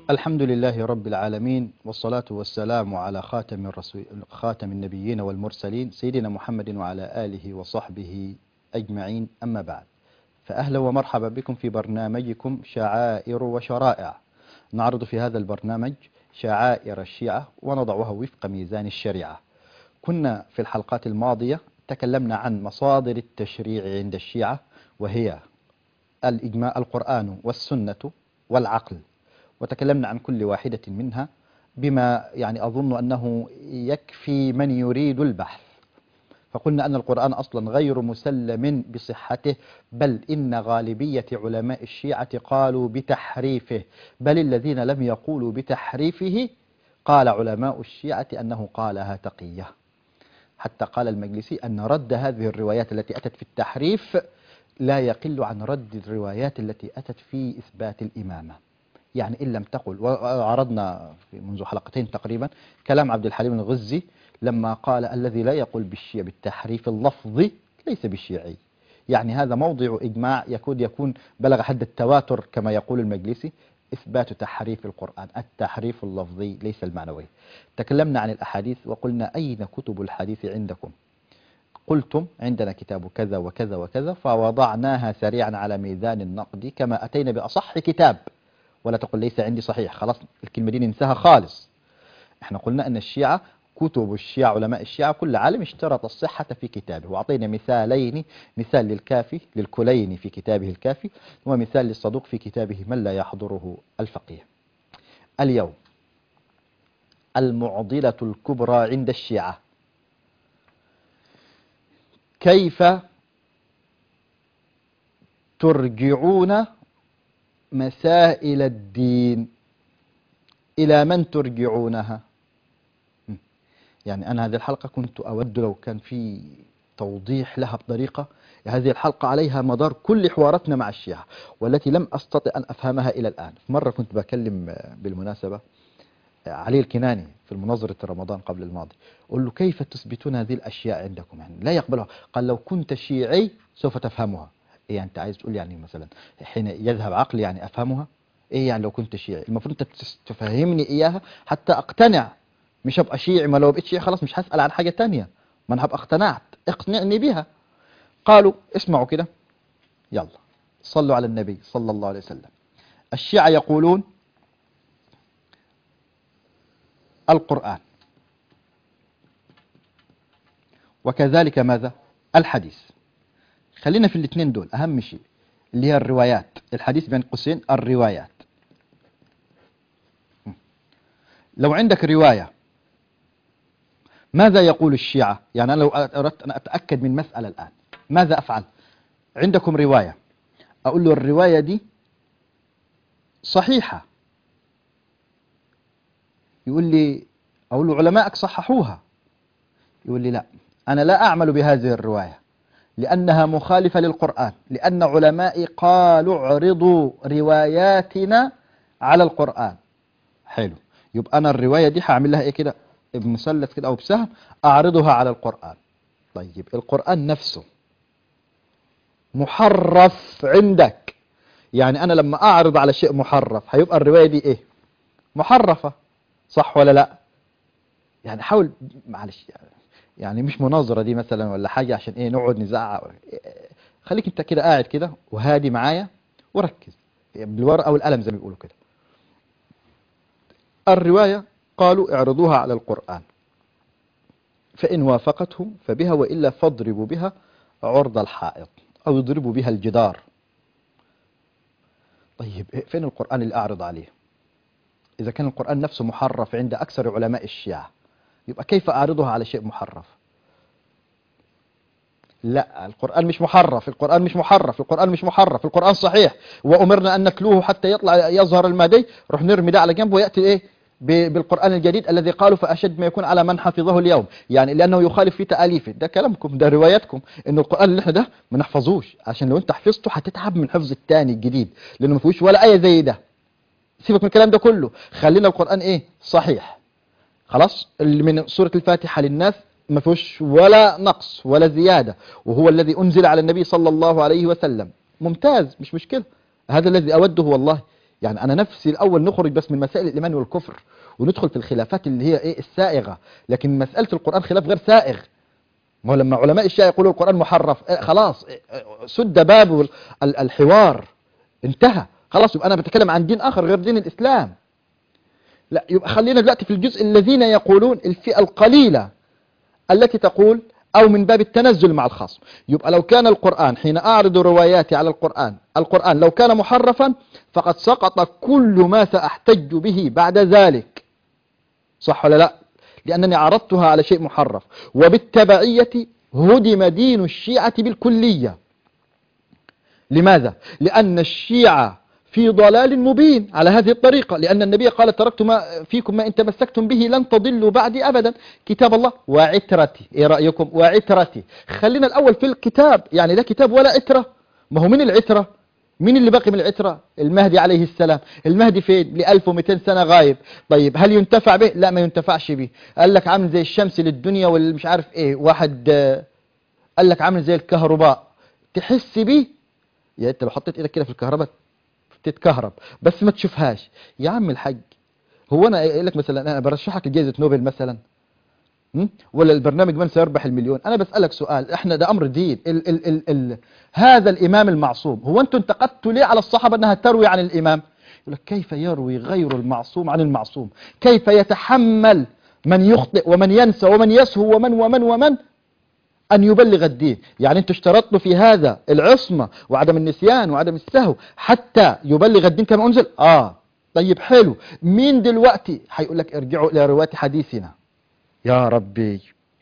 الحمد لله رب العالمين والصلاة والسلام على خاتم الرسول خاتم النبيين والمرسلين سيدنا محمد وعلى آله وصحبه أجمعين أما بعد فأهلا ومرحبا بكم في برنامجكم شعائر وشرائع نعرض في هذا البرنامج شعائر الشيعة ونضعها وفق ميزان الشريعة كنا في الحلقات الماضية تكلمنا عن مصادر التشريع عند الشيعة وهي الإجماع القرآن والسنة والعقل وتكلمنا عن كل واحدة منها بما يعني أظن أنه يكفي من يريد البحث فقلنا أن القرآن أصلا غير مسلم بصحته بل إن غالبية علماء الشيعة قالوا بتحريفه بل الذين لم يقولوا بتحريفه قال علماء الشيعة أنه قالها تقية حتى قال المجلسي أن رد هذه الروايات التي أتت في التحريف لا يقل عن رد الروايات التي أتت في إثبات الإمامة يعني إن لم تقل وعرضنا منذ حلقتين تقريبا كلام عبد الحليم الغزي لما قال الذي لا يقول بالشيء بالتحريف اللفظي ليس بالشيعي يعني هذا موضع إجماع يكاد يكون بلغ حد التواتر كما يقول المجلسي إثبات تحريف القرآن التحريف اللفظي ليس المعنوي تكلمنا عن الأحاديث وقلنا أين كتب الحديث عندكم قلتم عندنا كتاب كذا وكذا وكذا فوضعناها سريعا على ميزان النقد كما أتينا بأصح كتاب ولا تقل ليس عندي صحيح خلاص الكلمة دي ننساها خالص احنا قلنا أن الشيعة كتب الشيعة علماء الشيعة كل عالم اشترط الصحة في كتابه وأعطينا مثالين مثال للكافي للكلين في كتابه الكافي ومثال للصدوق في كتابه من لا يحضره الفقيه اليوم المعضلة الكبرى عند الشيعة كيف ترجعون مسائل الدين إلى من ترجعونها يعني أنا هذه الحلقة كنت أود لو كان في توضيح لها بطريقة هذه الحلقة عليها مدار كل حواراتنا مع الشيعة والتي لم أستطع أن أفهمها إلى الآن مرة كنت بكلم بالمناسبة علي الكناني في المناظرة رمضان قبل الماضي قل له كيف تثبتون هذه الأشياء عندكم يعني لا يقبلها قال لو كنت شيعي سوف تفهمها إيه أنت عايز تقول يعني مثلا حين يذهب عقلي يعني أفهمها إيه يعني لو كنت شيعي المفروض أنت تفهمني إياها حتى أقتنع مش هبقى شيعي ما لو بقيت شيعي خلاص مش هسأل عن حاجة تانية ما أنا هبقى اقتنعت اقنعني بها قالوا اسمعوا كده يلا صلوا على النبي صلى الله عليه وسلم الشيعة يقولون القرآن وكذلك ماذا الحديث خلينا في الاثنين دول أهم شيء اللي هي الروايات الحديث بين قوسين الروايات لو عندك رواية ماذا يقول الشيعة يعني أنا لو أردت أن أتأكد من مسألة الآن ماذا أفعل عندكم رواية أقول له الرواية دي صحيحة يقول لي أقول له علماءك صححوها يقول لي لا أنا لا أعمل بهذه الرواية لأنها مخالفة للقرآن لأن علمائي قالوا اعرضوا رواياتنا على القرآن حلو يبقى أنا الرواية دي هعمل لها إيه كده بمثلث كده أو بسهم أعرضها على القرآن طيب القرآن نفسه محرف عندك يعني أنا لما أعرض على شيء محرف هيبقى الرواية دي إيه محرفة صح ولا لا يعني حاول معلش يعني, يعني مش مناظرة دي مثلا ولا حاجة عشان ايه نقعد نزعق خليك انت كده قاعد كده وهادي معايا وركز بالورقة والقلم زي ما بيقولوا كده الرواية قالوا اعرضوها على القرآن فإن وافقته فبها وإلا فاضربوا بها عرض الحائط أو يضربوا بها الجدار طيب فين القرآن اللي أعرض عليه إذا كان القرآن نفسه محرف عند أكثر علماء الشيعة يبقى كيف أعرضها على شيء محرف لا القرآن مش محرف القرآن مش محرف القرآن مش محرف القرآن صحيح وأمرنا أن نتلوه حتى يطلع يظهر المادي روح نرمي ده على جنب ويأتي إيه بالقرآن الجديد الذي قالوا فأشد ما يكون على من حفظه اليوم يعني لأنه يخالف في تأليفه ده كلامكم ده رواياتكم إن القرآن اللي احنا ده ما نحفظوش عشان لو أنت حفظته هتتعب من حفظ الثاني الجديد لأنه ما فيهوش ولا آية زي ده سيبك من الكلام ده كله خلينا القرآن إيه صحيح خلاص اللي من سورة الفاتحة للناس ما فيهوش ولا نقص ولا زيادة وهو الذي أنزل على النبي صلى الله عليه وسلم ممتاز مش مشكلة هذا الذي أوده والله يعني انا نفسي الاول نخرج بس من مسائل الايمان والكفر وندخل في الخلافات اللي هي ايه السائغه لكن مساله القران خلاف غير سائغ ما هو لما علماء الشيعة يقولوا القرآن محرف إيه خلاص إيه سد باب ال- الحوار انتهى خلاص يبقى أنا بتكلم عن دين آخر غير دين الإسلام لا يبقى خلينا دلوقتي في الجزء الذين يقولون الفئة القليلة التي تقول أو من باب التنزل مع الخصم يبقى لو كان القرآن حين أعرض رواياتي على القرآن القرآن لو كان محرفا فقد سقط كل ما سأحتج به بعد ذلك صح ولا لا لأنني عرضتها على شيء محرف وبالتبعية هدم دين الشيعة بالكلية لماذا؟ لأن الشيعة في ضلال مبين على هذه الطريقة لأن النبي قال تركت ما فيكم ما إن تمسكتم به لن تضلوا بعدي أبدا كتاب الله وعترتي إيه رأيكم وعترتي خلينا الأول في الكتاب يعني لا كتاب ولا عترة ما هو من العترة مين اللي باقي من العترة المهدي عليه السلام المهدي فين ل 1200 سنة غايب طيب هل ينتفع به لا ما ينتفعش به قال لك عامل زي الشمس للدنيا والمش عارف ايه واحد آه، قال لك عامل زي الكهرباء تحس بيه يا انت لو حطيت ايدك كده في الكهرباء تتكهرب بس ما تشوفهاش يا عم الحاج هو انا قايل لك مثلا انا برشحك لجائزة نوبل مثلا م? ولا البرنامج من سيربح المليون انا بسألك سؤال احنا ده امر دين ال ال ال ال هذا الامام المعصوم هو انتوا انتقدتوا ليه على الصحابة انها تروي عن الامام يقول لك كيف يروي غير المعصوم عن المعصوم كيف يتحمل من يخطئ ومن ينسى ومن يسهو ومن ومن ومن أن يبلغ الدين يعني أنتوا اشترطتوا في هذا العصمة وعدم النسيان وعدم السهو حتى يبلغ الدين كما أنزل آه طيب حلو مين دلوقتي هيقول لك ارجعوا إلى رواية حديثنا يا ربي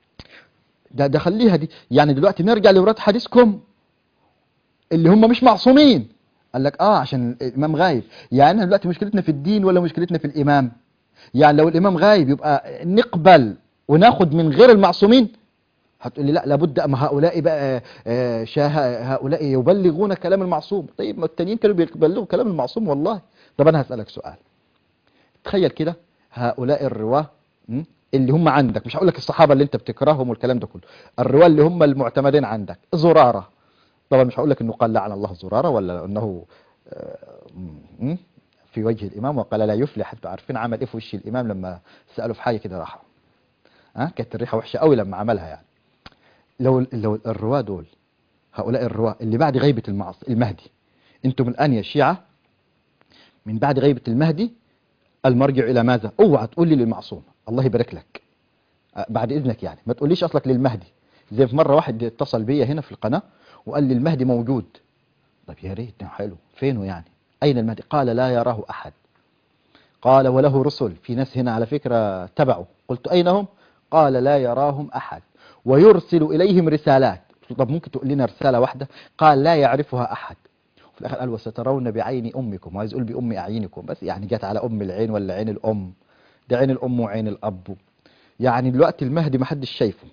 ده ده خليها دي يعني دلوقتي نرجع لرواية حديثكم اللي هم مش معصومين قال لك اه عشان الامام غايب يعني احنا دلوقتي مشكلتنا في الدين ولا مشكلتنا في الامام يعني لو الامام غايب يبقى نقبل وناخد من غير المعصومين هتقول لي لا لابد اما هؤلاء بقى آه، شاه هؤلاء يبلغون كلام المعصوم طيب ما التانيين كانوا بيبلغوا كلام المعصوم والله طب انا هسألك سؤال تخيل كده هؤلاء الرواه م? اللي هم عندك مش هقول لك الصحابة اللي انت بتكرههم والكلام ده كله الرواه اللي هم المعتمدين عندك زرارة طبعا مش هقول لك انه قال لعن الله زرارة ولا انه آه، م? في وجه الامام وقال لا يفلح انتوا عارفين عمل ايه في وش الامام لما سألوا في حاجة كده راح ها كانت الريحة وحشة قوي لما عملها يعني لو لو الرواه دول هؤلاء الرواه اللي بعد غيبة المعص المهدي انتم الآن يا شيعة من بعد غيبة المهدي المرجع إلى ماذا اوعى تقول لي للمعصوم الله يبارك لك أه، بعد إذنك يعني ما تقوليش أصلك للمهدي زي في مرة واحد اتصل بيا هنا في القناة وقال لي المهدي موجود طب يا ريت حلو فينه يعني أين المهدي قال لا يراه أحد قال وله رسل في ناس هنا على فكرة تبعوا قلت أين هم قال لا يراهم أحد ويرسل إليهم رسالات قلت طب ممكن تقول لنا رسالة واحدة قال لا يعرفها أحد وفي الآخر قال وسترون بعين أمكم وعايز يقول بأم أعينكم بس يعني جت على أم العين ولا عين الأم ده عين الأم وعين الأب يعني دلوقتي المهدي ما حدش شايفه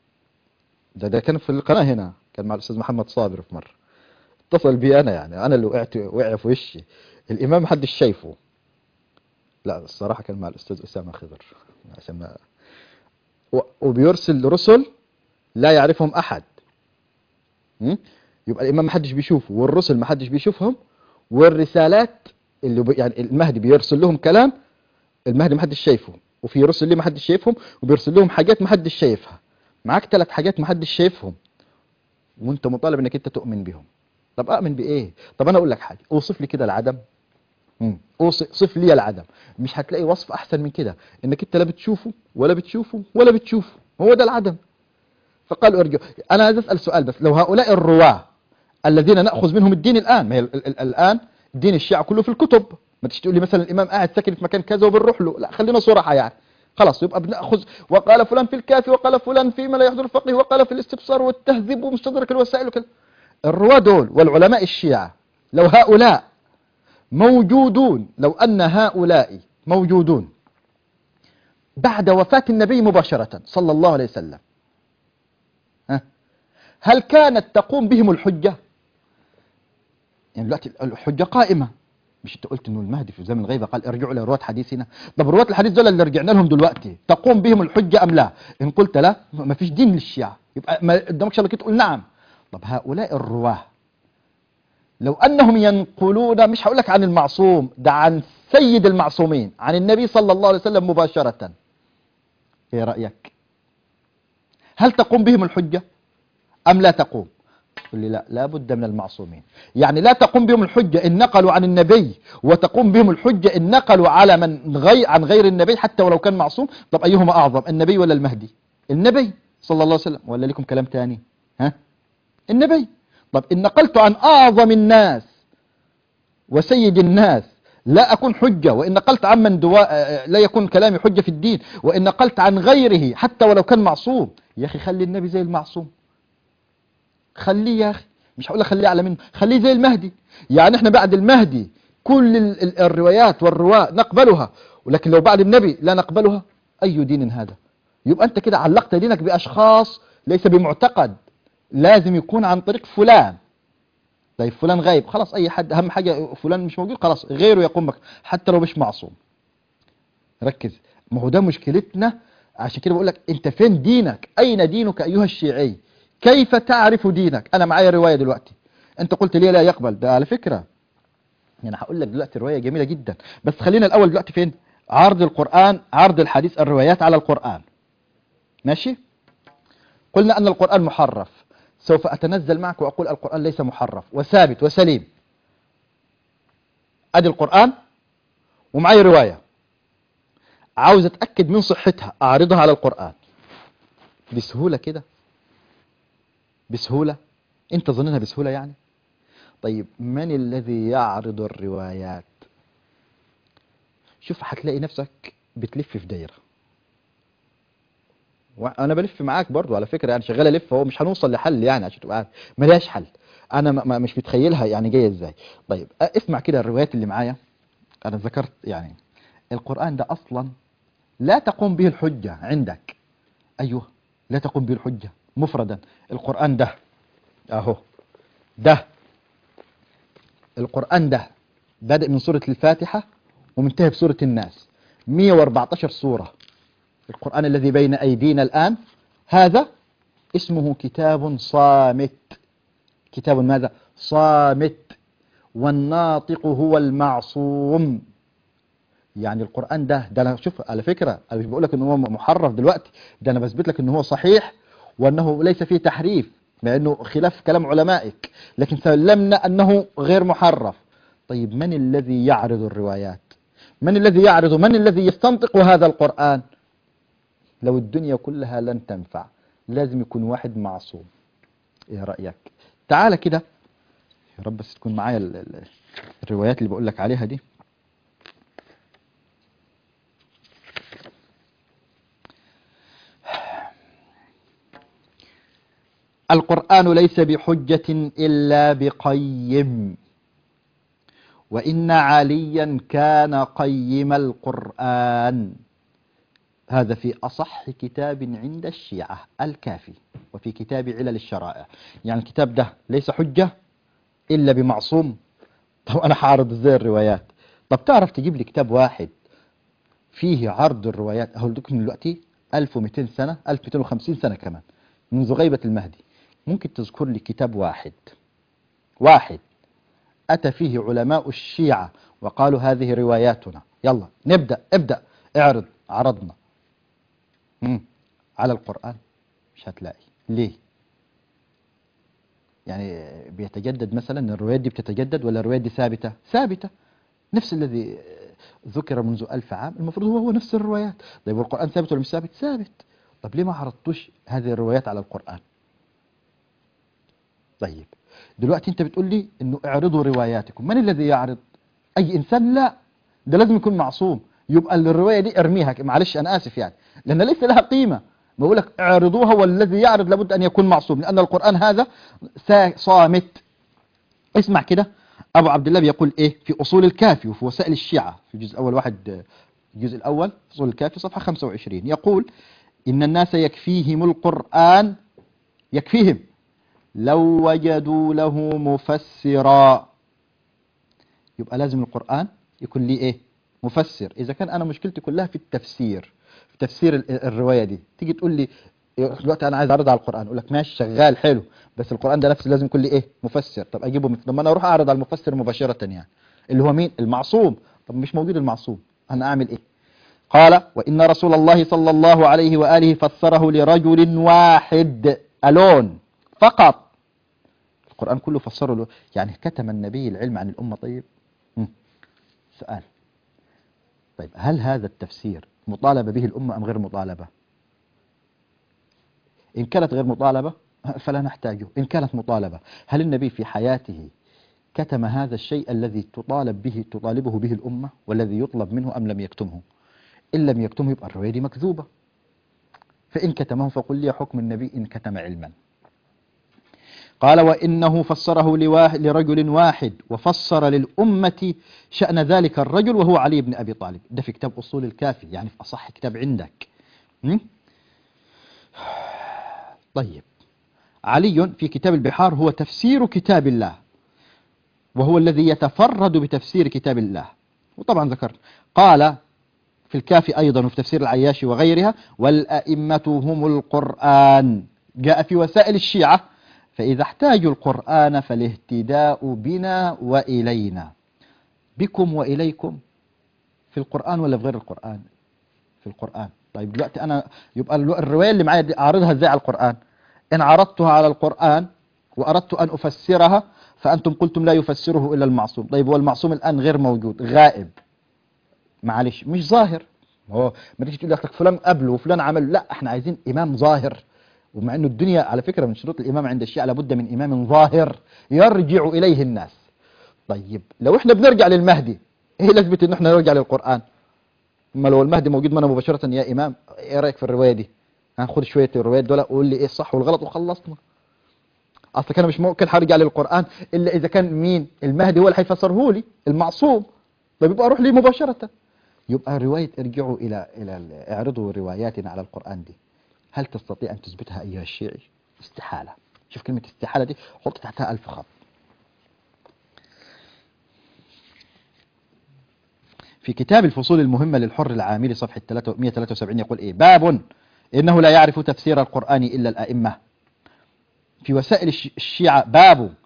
ده ده كان في القناة هنا كان مع الأستاذ محمد صابر في مرة اتصل بي أنا يعني أنا اللي وقعت وقع في وشي الإمام ما حدش شايفه لا الصراحة كان مع الأستاذ أسامة خضر عشان ما و- وبيرسل رسل لا يعرفهم أحد م? يبقى الإمام ما حدش بيشوفه والرسل ما حدش بيشوفهم والرسالات اللي بي يعني المهدي بيرسل لهم كلام المهدي ما حدش شايفه وفي رسل ليه ما حدش شايفهم وبيرسل لهم حاجات ما حدش شايفها معاك ثلاث حاجات ما حدش شايفهم وانت مطالب انك انت تؤمن بهم طب اؤمن بايه طب انا اقول لك حاجه اوصف لي كده العدم مم. اوصف صف لي العدم مش هتلاقي وصف احسن من كده انك انت لا بتشوفه ولا بتشوفه ولا بتشوفه هو ده العدم فقالوا ارجعوا انا عايز اسال سؤال بس لو هؤلاء الرواه الذين ناخذ منهم الدين الان ما هي ال- ال- الان دين الشيعة كله في الكتب ما تيجي تقول لي مثلا الامام قاعد ساكن في مكان كذا وبنروح له لا خلينا صراحه يعني خلاص يبقى بناخذ وقال فلان في الكافي وقال فلان فيما لا يحضر الفقه وقال في الاستبصار والتهذيب ومستدرك الوسائل وكذا الرواه دول والعلماء الشيعة لو هؤلاء موجودون لو أن هؤلاء موجودون بعد وفاة النبي مباشرة صلى الله عليه وسلم ها؟ هل كانت تقوم بهم الحجة يعني دلوقتي الحجة قائمة مش انت قلت انه المهدي في زمن الغيبة قال ارجعوا الى رواة حديثنا طب رواة الحديث دول اللي رجعنا لهم دلوقتي تقوم بهم الحجة ام لا ان قلت لا ما فيش دين للشيعة يبقى ما قدامكش الا كده تقول نعم طب هؤلاء الرواه لو أنهم ينقلون مش هقول لك عن المعصوم ده عن سيد المعصومين عن النبي صلى الله عليه وسلم مباشرة ايه رأيك هل تقوم بهم الحجة أم لا تقوم تقول لي لا لا بد من المعصومين يعني لا تقوم بهم الحجة إن نقلوا عن النبي وتقوم بهم الحجة إن نقلوا على من غير عن غير النبي حتى ولو كان معصوم طب أيهما أعظم النبي ولا المهدي النبي صلى الله عليه وسلم ولا لكم كلام تاني ها النبي طب إن نقلت عن أعظم الناس وسيد الناس لا أكون حجة وإن نقلت عن من دواء لا يكون كلامي حجة في الدين وإن نقلت عن غيره حتى ولو كان معصوم يا أخي خلي النبي زي المعصوم خليه يا أخي مش هقول لك خليه أعلى منه خليه زي المهدي يعني احنا بعد المهدي كل ال- ال- الروايات والرواة نقبلها ولكن لو بعد النبي لا نقبلها أي دين هذا يبقى أنت كده علقت دينك بأشخاص ليس بمعتقد لازم يكون عن طريق فلان طيب فلان غايب خلاص أي حد أهم حاجة فلان مش موجود خلاص غيره يقوم بك حتى لو مش معصوم ركز ما هو ده مشكلتنا عشان كده بقول لك انت فين دينك اين دينك ايها الشيعي كيف تعرف دينك انا معايا روايه دلوقتي انت قلت لي لا يقبل ده على فكره انا هقول لك دلوقتي روايه جميله جدا بس خلينا الاول دلوقتي فين عرض القران عرض الحديث الروايات على القران ماشي قلنا ان القران محرف سوف اتنزل معك واقول القران ليس محرف وثابت وسليم ادي القران ومعايا روايه عاوز اتاكد من صحتها اعرضها على القران بسهوله كده بسهوله انت ظننها بسهوله يعني طيب من الذي يعرض الروايات شوف هتلاقي نفسك بتلف في دايره وانا بلف معاك برضو على فكره يعني شغال الف هو مش هنوصل لحل يعني عشان تبقى عارف ملهاش حل انا ما- ما- مش متخيلها يعني جايه ازاي طيب أ- اسمع كده الروايات اللي معايا انا ذكرت يعني القران ده اصلا لا تقوم به الحجه عندك ايوه لا تقوم به الحجه مفردا القران ده اهو ده القران ده بادئ من سوره الفاتحه ومنتهي بسوره الناس 114 سوره القرآن الذي بين أيدينا الآن هذا اسمه كتاب صامت كتاب ماذا صامت والناطق هو المعصوم يعني القرآن ده ده أنا شوف على فكرة أنا مش بقول لك إن هو محرف دلوقتي ده أنا بثبت لك إن هو صحيح وأنه ليس فيه تحريف مع أنه خلاف كلام علمائك لكن سلمنا أنه غير محرف طيب من الذي يعرض الروايات من الذي يعرض من الذي يستنطق هذا القرآن لو الدنيا كلها لن تنفع لازم يكون واحد معصوم ايه رأيك تعال كده يا رب بس تكون معايا ال- ال- الروايات اللي بقول لك عليها دي القرآن ليس بحجة إلا بقيم وإن عليا كان قيم القرآن هذا في أصح كتاب عند الشيعة الكافي وفي كتاب علل الشرائع يعني الكتاب ده ليس حجة إلا بمعصوم طب أنا هعرض إزاي الروايات طب تعرف تجيب لي كتاب واحد فيه عرض الروايات أقول لكم دلوقتي 1200 سنة 1250 سنة كمان منذ غيبة المهدي ممكن تذكر لي كتاب واحد واحد أتى فيه علماء الشيعة وقالوا هذه رواياتنا يلا نبدأ ابدأ اعرض عرضنا مم. على القرآن مش هتلاقي ليه يعني بيتجدد مثلا الروايات دي بتتجدد ولا الروايات دي ثابتة ثابتة نفس الذي ذكر منذ ألف عام المفروض هو هو نفس الروايات طيب والقرآن ثابت ولا مش ثابت ثابت طب ليه ما عرضتوش هذه الروايات على القرآن طيب دلوقتي انت بتقول لي انه اعرضوا رواياتكم من الذي يعرض اي انسان لا ده لازم يكون معصوم يبقى الروايه دي ارميها معلش انا اسف يعني لان ليس لها قيمه بقول لك اعرضوها والذي يعرض لابد ان يكون معصوم لان القران هذا سا- صامت اسمع كده ابو عبد الله بيقول ايه في اصول الكافي وفي وسائل الشيعه في الجزء الاول واحد الجزء الاول اصول الكافي صفحه 25 يقول ان الناس يكفيهم القران يكفيهم لو وجدوا له مفسرا يبقى لازم القرآن يكون ليه ايه مفسر اذا كان انا مشكلتي كلها في التفسير في تفسير ال- الرواية دي تيجي تقول لي دلوقتي انا عايز اعرض على القران اقول لك ماشي شغال حلو بس القران ده نفسه لازم يكون لي ايه مفسر طب اجيبه من لما انا اروح اعرض على المفسر مباشره يعني اللي هو مين المعصوم طب مش موجود المعصوم انا اعمل ايه قال وان رسول الله صلى الله عليه واله فسره لرجل واحد الون فقط القران كله فسره له يعني كتم النبي العلم عن الامه طيب مم. سؤال طيب هل هذا التفسير مطالبه به الامه ام غير مطالبه إن كانت غير مطالبة فلا نحتاجه إن كانت مطالبة هل النبي في حياته كتم هذا الشيء الذي تطالب به تطالبه به الأمة والذي يطلب منه أم لم يكتمه إن لم يكتمه يبقى الرواية دي مكذوبة فإن كتمه فقل لي حكم النبي إن كتم علما قال وإنه فسره لواحد لرجل واحد وفسر للأمة شأن ذلك الرجل وهو علي بن أبي طالب ده في كتاب أصول الكافي يعني في أصح كتاب عندك م? طيب علي في كتاب البحار هو تفسير كتاب الله وهو الذي يتفرد بتفسير كتاب الله وطبعا ذكرت قال في الكافي أيضا وفي تفسير العياشي وغيرها والأئمة هم القرآن جاء في وسائل الشيعة فإذا احتاجوا القرآن فالاهتداء بنا وإلينا بكم وإليكم في القرآن ولا في غير القرآن في القرآن طيب دلوقتي أنا يبقى الرواية اللي معايا دي أعرضها إزاي على القرآن إن عرضتها على القرآن وأردت أن أفسرها فأنتم قلتم لا يفسره إلا المعصوم طيب والمعصوم الآن غير موجود غائب معلش مش ظاهر هو ما تيجي تقول لك فلان قبله وفلان عمل لا احنا عايزين إمام ظاهر ومع انه الدنيا على فكرة من شروط الإمام عند الشيعة لابد من إمام ظاهر يرجع إليه الناس طيب لو احنا بنرجع للمهدي ايه لازمة ان احنا نرجع للقرآن اما لو المهدي موجود معنا مباشرة يا إمام ايه رأيك في الرواية دي هناخد شوية الروايات دول وقول لي ايه الصح والغلط وخلصنا اصل كان مش ممكن هرجع للقرآن الا اذا كان مين المهدي هو اللي هيفسره لي المعصوم طيب يبقى اروح ليه مباشرة يبقى رواية ارجعوا الى الى اعرضوا رواياتنا على القرآن دي هل تستطيع ان تثبتها ايها الشيعي استحالة شوف كلمة استحالة دي حط تحتها ألف خط في كتاب الفصول المهمة للحر العاملي صفحة 173 يقول إيه باب إنه لا يعرف تفسير القرآن إلا الأئمة في وسائل الشيعة باب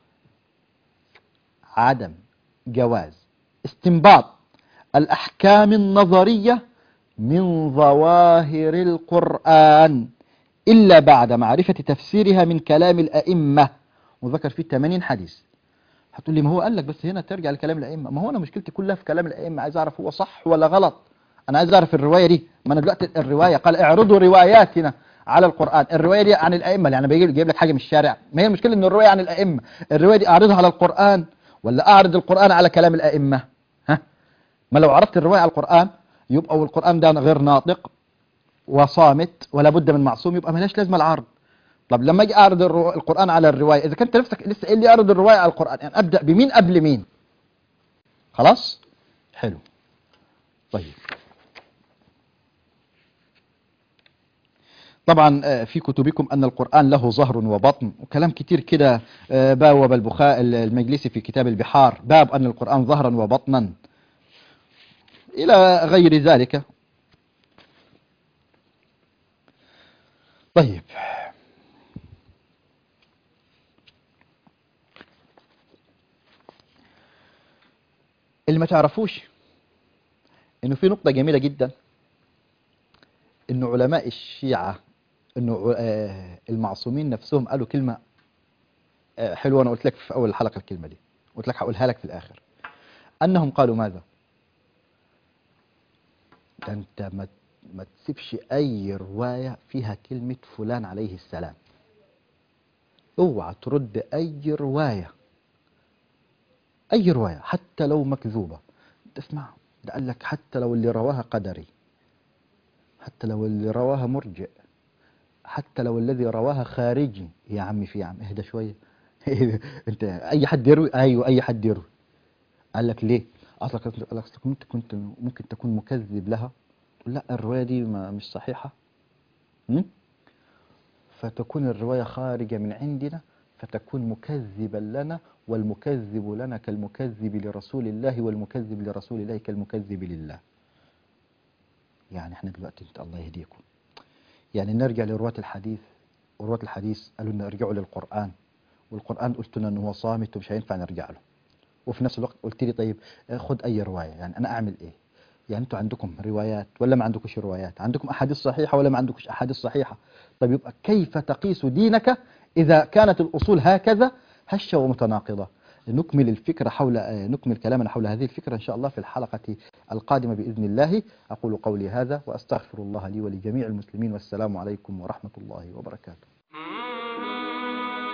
عدم جواز استنباط الأحكام النظرية من ظواهر القرآن إلا بعد معرفة تفسيرها من كلام الأئمة وذكر فيه 80 حديث هتقول لي ما هو قال لك بس هنا ترجع لكلام الأئمة ما هو أنا مشكلتي كلها في كلام الأئمة عايز أعرف هو صح ولا غلط أنا عايز أعرف الرواية دي ما أنا دلوقتي الرواية قال اعرضوا رواياتنا على القرآن الرواية دي عن الأئمة يعني بيجي جايب لك حاجة من الشارع ما هي المشكلة إن الرواية عن الأئمة الرواية دي أعرضها على القرآن ولا أعرض القرآن على كلام الأئمة ها ما لو عرضت الرواية على القرآن يبقى والقرآن ده غير ناطق وصامت ولا بد من معصوم يبقى ملاش لازمة العرض طب لما اجي اعرض القرآن على الرواية اذا كنت نفسك لسه قايل لي اعرض الرواية على القرآن يعني ابدأ بمين قبل مين خلاص حلو طيب طبعا في كتبكم أن القرآن له ظهر وبطن وكلام كتير كده باوب البخاء المجلسي في كتاب البحار باب أن القرآن ظهرا وبطنا إلى غير ذلك طيب اللي ما تعرفوش انه في نقطة جميلة جدا انه علماء الشيعة انه المعصومين نفسهم قالوا كلمة حلوة انا قلت لك في اول الحلقة الكلمة دي قلت لك هقولها لك في الاخر انهم قالوا ماذا ده انت ما ما تسيبش اي رواية فيها كلمة فلان عليه السلام اوعى ترد اي رواية اي رواية حتى لو مكذوبة تسمع ده قال لك حتى لو اللي رواها قدري حتى لو اللي رواها مرجئ حتى لو الذي رواها خارجي يا عمي في يا عم اهدى شوية انت اي حد يروي ايوه اي حد يروي قال لك ليه اصلك اصلك كنت كنت ممكن تكون مكذب لها تقول لا الرواية دي ما مش صحيحة م? فتكون الرواية خارجة من عندنا فتكون مكذبا لنا والمكذب لنا كالمكذب لرسول الله والمكذب لرسول الله كالمكذب لله يعني احنا دلوقتي انت الله يهديكم يعني نرجع لرواة الحديث ورواة الحديث قالوا لنا ارجعوا للقرآن والقرآن قلت لنا انه هو صامت ومش هينفع نرجع له وفي نفس الوقت قلت لي طيب خد اي رواية يعني انا اعمل ايه يعني انتوا عندكم روايات ولا ما عندكوش روايات عندكم احاديث صحيحة ولا ما عندكوش احاديث صحيحة طيب يبقى كيف تقيس دينك اذا كانت الاصول هكذا هشة ومتناقضة نكمل الفكرة حول آه، نكمل كلامنا حول هذه الفكرة إن شاء الله في الحلقة القادمة بإذن الله أقول قولي هذا وأستغفر الله لي ولجميع المسلمين والسلام عليكم ورحمة الله وبركاته